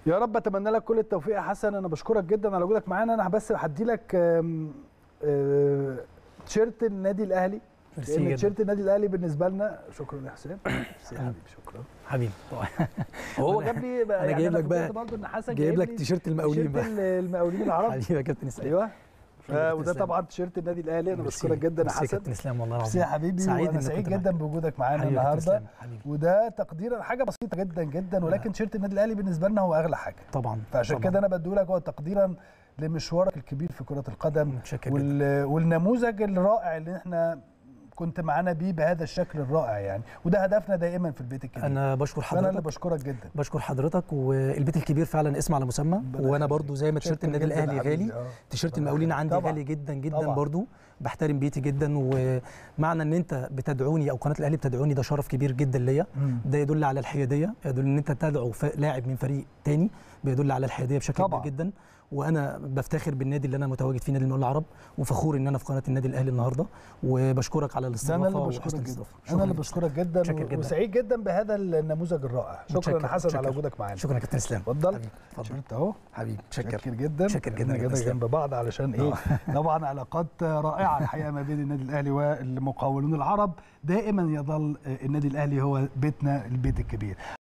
يا رب اتمنى لك كل التوفيق يا حسن انا بشكرك جدا على وجودك معانا انا بس هدي لك آم، آه، تيشيرت النادي الاهلي ميرسي لان جدا. تيشيرت النادي الاهلي بالنسبه لنا شكرا يا حسين ميرسي يا حبيبي شكرا حبيبي هو جاب لي بقى أنا يعني جايب لك فوجئت بقى- برضه ان حسن جايب لك لي تيشيرت المقاولين تيشيرت بقى المقاولين العرب حبيبي يا كابتن اسلام ايوه شكراً وده تسلم. طبعا تيشيرت النادي الاهلي انا ميرسي. بشكرك جدا يا ميرسي حسن كابتن اسلام والله ميرسي العظيم يا حبيبي سعيد وانا إني سعيد كنت جدا معاك. بوجودك معانا حبيبي يا كابتن النهارده اسلام حبيبي وده تقديرا حاجه بسيطه جدا جدا ولكن تيشيرت النادي الاهلي بالنسبه لنا هو اغلى حاجه طبعا فعشان طبعاً. كده انا بديهولك هو تقديرا لمشوارك الكبير في كره القدم متشكر جدا وال... والنموذج الرائع اللي احنا كنت معانا بيه بهذا الشكل الرائع يعني وده هدفنا دائما في البيت الكبير انا بشكر فانا اللي حضرتك بشكرك جدا بشكر حضرتك والبيت الكبير فعلا اسم على مسمى ربنا وانا يخليك. برضو زي ما تيشيرت شكراً النادي جداً يا الاهلي حبيبي. غالي آه. تيشيرت ربنا المقاولين يخليك. عندي طبعاً. غالي جدا جدا طبعاً. برضو بحترم بيتي جدا ومعنى ان انت بتدعوني او قناه الاهلي بتدعوني ده شرف كبير جدا ليا مم. ده يدل على الحياديه يدل ان انت تدعو ف- لاعب من فريق تاني بيدل على الحياديه بشكل طبعاً. كبير جدا وانا بفتخر بالنادي اللي انا متواجد فيه نادي المقاولين العرب وفخور ان انا في قناه النادي الاهلي النهارده وبشكرك على ده الاستضافه انا اللي وحسن بشكرك جدا الاستضافه انا اللي جداً. بشكرك جدا, متشكر جداً. وسعيد جدا بهذا النموذج الرائع شكرا متشكر، يا حسن على متشكر. وجودك معانا شكرا يا كابتن اسلام اتفضل حبيبي اتفضل تيشيرت اهو حبيبي متشكر متشكر جدا متشكر جداً إحنا يا كده كابتن جنب بعض علشان ايه طبعا علاقات رائعه الحقيقه ما بين النادي الاهلي والمقاولون العرب دائما يظل النادي الاهلي هو بيتنا البيت الكبير